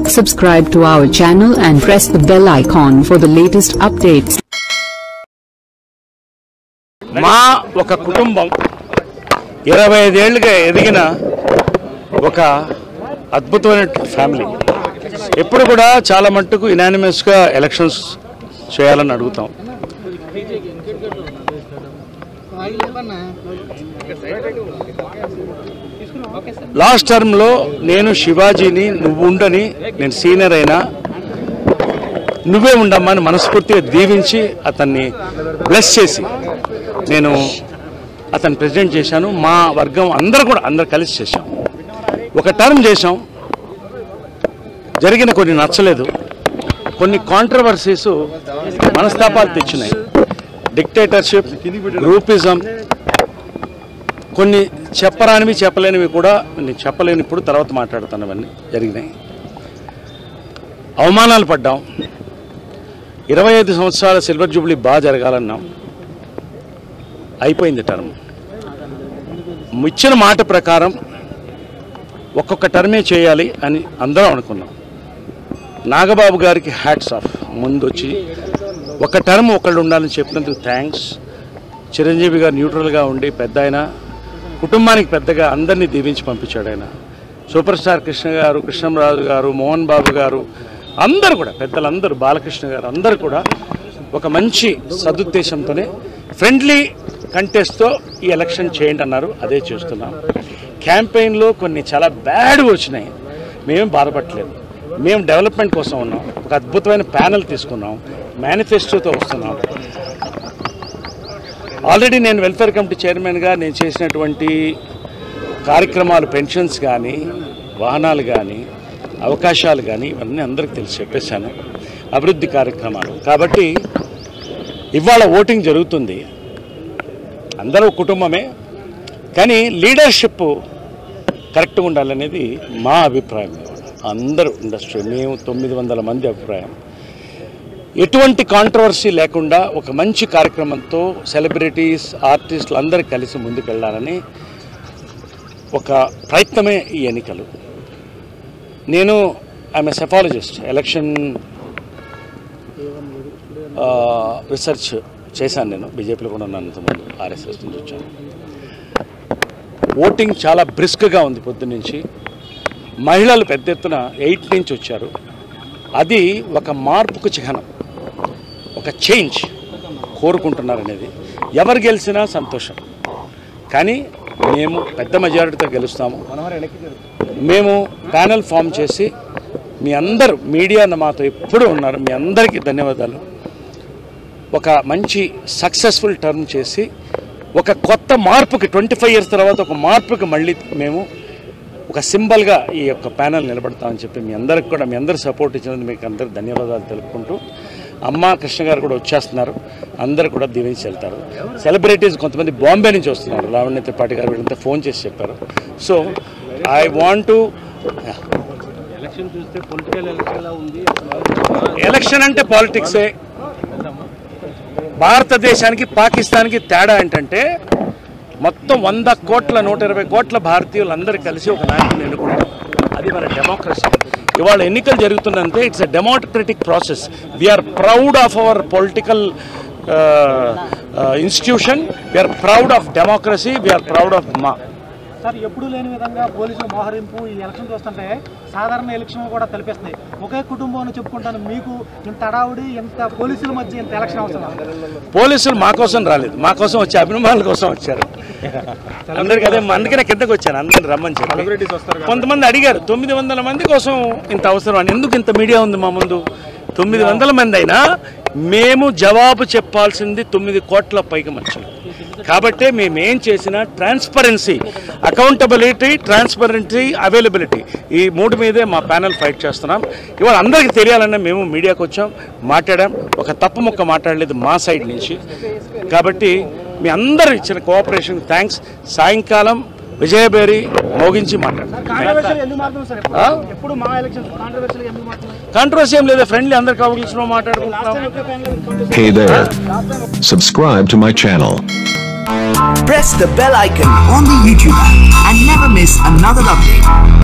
Subscribe to our channel and press the bell icon for the latest updates. మా ఒక కుటుంబం ఇరవై ఐదేళ్లుగా ఎదిగిన ఒక అద్భుతమైన ఫ్యామిలీ ఎప్పుడు కూడా చాలా మట్టుకు ఇనానిమస్గా ఎలక్షన్స్ చేయాలని అడుగుతాం లాస్ట్ టర్మ్లో నేను శివాజీని నువ్వు ఉండని నేను సీనియర్ అయినా నువ్వే ఉండమ్మా అని మనస్ఫూర్తిగా దీవించి అతన్ని బ్లెస్ చేసి నేను అతను ప్రెసిడెంట్ చేశాను మా వర్గం అందరూ కూడా అందరు కలిసి చేశాం ఒక టర్మ్ చేశాం జరిగిన కొన్ని నచ్చలేదు కొన్ని కాంట్రవర్సీస్ మనస్తాపాలు తెచ్చినాయి డిక్టేటర్షిప్ గ్రూపిజం కొన్ని చెప్పరానివి చెప్పలేనివి కూడా నేను చెప్పలేని ఇప్పుడు తర్వాత మాట్లాడుతాను అవన్నీ జరిగినాయి అవమానాలు పడ్డాం ఇరవై ఐదు సంవత్సరాల సిల్వర్ జూబ్లీ బాగా జరగాలన్నాం అయిపోయింది టర్మ్ ఇచ్చిన మాట ప్రకారం ఒక్కొక్క టర్మే చేయాలి అని అందరం అనుకున్నాం నాగబాబు గారికి హ్యాట్స్ ఆఫ్ ముందు వచ్చి ఒక టర్మ్ ఒకళ్ళు ఉండాలని చెప్పినందుకు థ్యాంక్స్ చిరంజీవి గారు న్యూట్రల్గా ఉండి పెద్ద ఆయన కుటుంబానికి పెద్దగా అందరినీ దీవించి పంపించాడు ఆయన సూపర్ స్టార్ కృష్ణ గారు కృష్ణంరాజు గారు మోహన్ బాబు గారు అందరూ కూడా పెద్దలందరూ బాలకృష్ణ గారు అందరూ కూడా ఒక మంచి సదుద్దేశంతోనే ఫ్రెండ్లీ కంటెస్ట్తో ఈ ఎలక్షన్ చేయండి అన్నారు అదే చూస్తున్నాం క్యాంపెయిన్లో కొన్ని చాలా బ్యాడ్ వచ్చినాయి మేము బాధపడలేదు మేము డెవలప్మెంట్ కోసం ఉన్నాం ఒక అద్భుతమైన ప్యానెల్ తీసుకున్నాం మేనిఫెస్టోతో వస్తున్నాం ఆల్రెడీ నేను వెల్ఫేర్ కమిటీ చైర్మన్గా నేను చేసినటువంటి కార్యక్రమాలు పెన్షన్స్ కానీ వాహనాలు కానీ అవకాశాలు కానీ ఇవన్నీ అందరికీ తెలిసి చెప్పేశాను అభివృద్ధి కార్యక్రమాలు కాబట్టి ఇవాళ ఓటింగ్ జరుగుతుంది అందరూ కుటుంబమే కానీ లీడర్షిప్ కరెక్ట్గా ఉండాలనేది మా అభిప్రాయం అందరూ ఇండస్ట్రీ మేము తొమ్మిది వందల మంది అభిప్రాయం ఎటువంటి కాంట్రవర్సీ లేకుండా ఒక మంచి కార్యక్రమంతో సెలబ్రిటీస్ ఆర్టిస్టులు అందరూ కలిసి ముందుకెళ్ళాలని ఒక ప్రయత్నమే ఈ ఎన్నికలు నేను ఐఎమ్ సెఫాలజిస్ట్ ఎలక్షన్ రీసెర్చ్ చేశాను నేను బీజేపీలో కూడా ఉన్నాను ఇంతకుముందు ఆర్ఎస్ఎస్ నుంచి వచ్చాను ఓటింగ్ చాలా బ్రిస్క్గా ఉంది పొద్దున్నుంచి మహిళలు పెద్ద ఎత్తున ఎయిట్ నుంచి వచ్చారు అది ఒక మార్పుకు చిహ్నం ఒక చేంజ్ కోరుకుంటున్నారనేది ఎవరు గెలిచినా సంతోషం కానీ మేము పెద్ద మెజారిటీతో గెలుస్తాము మేము ప్యానెల్ ఫామ్ చేసి మీ అందరూ మీడియా మాతో ఎప్పుడూ ఉన్నారు మీ అందరికీ ధన్యవాదాలు ఒక మంచి సక్సెస్ఫుల్ టర్మ్ చేసి ఒక కొత్త మార్పుకి ట్వంటీ ఫైవ్ ఇయర్స్ తర్వాత ఒక మార్పుకి మళ్ళీ మేము ఒక సింబల్గా ఈ యొక్క ప్యానల్ నిలబడతామని చెప్పి మీ అందరికి కూడా మీ అందరు సపోర్ట్ ఇచ్చినందుకు మీకు అందరికి ధన్యవాదాలు తెలుపుకుంటూ అమ్మ కృష్ణ గారు కూడా వచ్చేస్తున్నారు అందరు కూడా దీవించి వెళ్తారు సెలబ్రిటీస్ కొంతమంది బాంబే నుంచి వస్తున్నారు లావణ్య త్రిపాఠి గారు వీళ్ళంతా ఫోన్ చేసి చెప్పారు so I want to election చూస్తే పొలిటికల్ ఎలక్షన్ లా ఉంది ఎలక్షన్ అంటే పాలిటిక్సే భారతదేశానికి పాకిస్తాన్కి తేడా ఏంటంటే మొత్తం వంద కోట్ల నూట ఇరవై కోట్ల భారతీయులు అందరూ కలిసి ఒక నాయకుని ఎన్నుకుంటారు అది మన డెమోక్రసీ ఇవాళ ఎన్నికలు జరుగుతుందంటే it's a democratic process we're proud of our political institution we're proud of democracy we're proud of మా సార్ ఎప్పుడు లేని విధంగా పోలీసుల మోహరింపు ఈ ఎలక్షన్ చూస్తుంటే సాధారణ ఎలక్షన్ కూడా తలపిస్తున్నాయి ఒకే కుటుంబం అని చెప్పుకుంటాను మీకు ఇంత అడావుడి ఇంత పోలీసుల మధ్య ఇంత ఎలక్షన్ అవసరం పోలీసులు మా కోసం రాలేదు మా కోసం వచ్చి అభిమానుల కోసం వచ్చారు అందరికి అదే అందుకనే కిందకి వచ్చాను అందరిని రమ్మని చెప్పి కొంతమంది అడిగారు తొమ్మిది వందల మంది కోసం ఇంత అవసరం అని ఎందుకు ఇంత మీడియా ఉంది మా ముందు తొమ్మిది వందల మంది అయినా మేము జవాబు చెప్పాల్సింది తొమ్మిది కోట్ల పైకి మనుషులు కాబట్టే మేము ఏం చేసినా ట్రాన్స్పరెన్సీ అకౌంటబిలిటీ ట్రాన్స్పరెన్సీ అవైలబిలిటీ ఈ మూడు మీదే మా ప్యానల్ ఫైట్ చేస్తున్నాం ఇవాళ అందరికీ తెలియాలన్నా మేము మీడియాకు వచ్చాం మాట్లాడాం ఒక తప్పు ముక్క మాట్లాడలేదు మా సైడ్ నుంచి కాబట్టి మీ అందరూ ఇచ్చిన కోఆపరేషన్ థ్యాంక్స్ సాయంకాలం విజయబేరి మోగించి మాట్లాడారు కాంట్రవర్షియల్ ఎందుకు మారుతుంది సార్ ఆ? ఎప్పుడు మా ఎలక్షన్ కాంట్రవర్షియల్ ఎందుకు మారుతుంది కాంట్రవర్సీ ఏం లేదా ఫ్రెండ్లీ అందరు కావాల్సిన మాట్లాడుకుంటున్నాం Hey there. Subscribe to my channel. press the bell icon on the YouTube app and never miss another update.